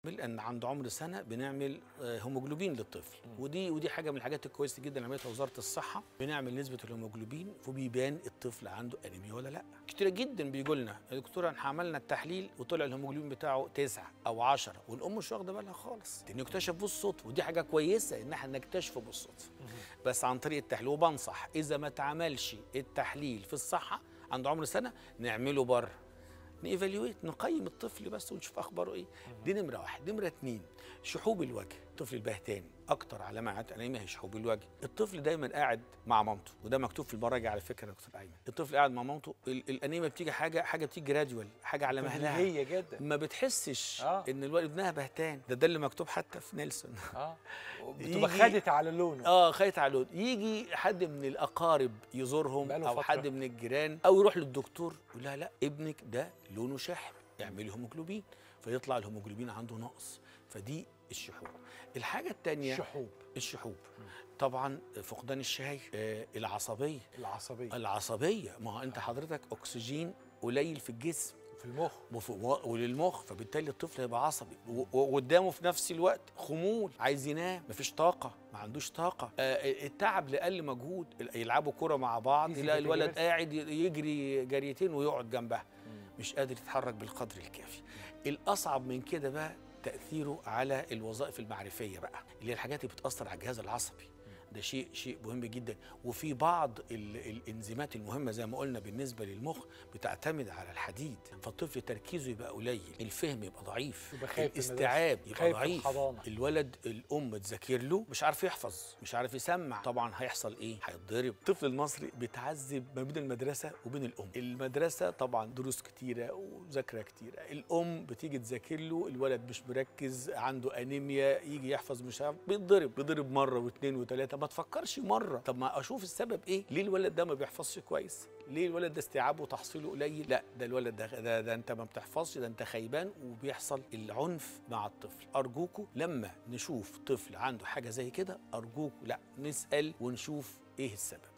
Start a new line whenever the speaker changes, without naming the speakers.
لان عند عمر سنه بنعمل آه، هيموجلوبين للطفل ودي ودي حاجه من الحاجات الكويسه جدا اللي عملتها وزاره الصحه بنعمل نسبه الهيموجلوبين وبيبان الطفل عنده انيميا ولا لا كتير جدا بيجوا لنا يا دكتور احنا عملنا التحليل وطلع الهيموجلوبين بتاعه تسعة او عشرة والام مش واخده بالها خالص لانه اكتشف بالصدفه ودي حاجه كويسه ان احنا نكتشفه بالصدفه بس عن طريق التحليل وبنصح اذا ما اتعملش التحليل في الصحه عند عمر سنه نعمله بره نيفاليويت نقيم الطفل بس ونشوف اخباره ايه دي نمره واحد نمره اتنين شحوب الوجه الطفل البهتان اكتر علامات انيميا هي شحوب الوجه الطفل دايما قاعد مع مامته وده مكتوب في المراجع على فكره يا دكتور ايمن الطفل قاعد مع مامته ال- الانيميا بتيجي حاجه حاجه بتيجي جراديوال حاجه على مهلها
هي جدا
ما بتحسش
آه.
ان الولد ابنها بهتان ده ده اللي مكتوب حتى في نيلسون
اه بتبقى
يجي-
خدت على لونه
اه خايت على لون يجي حد من الاقارب يزورهم
بقاله
او
فترة.
حد من الجيران او يروح للدكتور يقول لها لا ابنك ده لونه شاحب اعملي هيموجلوبين فيطلع الهيموجلوبين عنده نقص فدي الشحوب الحاجه الثانيه
شحوب
الشحوب طبعا فقدان الشهيه آه العصبيه
العصبيه
العصبيه ما هو انت حضرتك اكسجين قليل في الجسم
في المخ
وف- و- وللمخ فبالتالي الطفل هيبقى عصبي و- و- وقدامه في نفس الوقت خمول عايز ينام مفيش طاقه ما عندوش طاقه آه التعب لاقل مجهود يلعبوا كرة مع بعض
Easy
يلاقي الولد
categories.
قاعد ي- يجري جريتين ويقعد جنبها مش قادر يتحرك بالقدر الكافي الاصعب من كده بقى تاثيره على الوظائف المعرفيه بقى اللي هي الحاجات اللي بتاثر على الجهاز العصبي ده شيء شيء مهم جدا وفي بعض ال- الانزيمات المهمه زي ما قلنا بالنسبه للمخ بتعتمد على الحديد فالطفل تركيزه يبقى قليل الفهم يبقى ضعيف
يبقى خايف من
الاستيعاب
المدرسة،
يبقى
خايف من
ضعيف
الحضانة.
الولد الام تذاكر له مش عارف يحفظ مش عارف يسمع طبعا هيحصل ايه هيتضرب الطفل المصري بيتعذب ما بين المدرسه وبين الام المدرسه طبعا دروس كتيره ومذاكره كتيره الام بتيجي تذاكر له الولد مش مركز عنده انيميا يجي يحفظ مش عارف بيتضرب بيضرب مره واثنين وثلاثه ما تفكرش مره طب ما اشوف السبب ايه ليه الولد ده ما بيحفظش كويس ليه الولد ده استيعابه وتحصيله قليل لا ده الولد ده, ده, ده انت ما بتحفظش ده انت خيبان وبيحصل العنف مع الطفل ارجوكوا لما نشوف طفل عنده حاجه زي كده ارجوكوا لا نسال ونشوف ايه السبب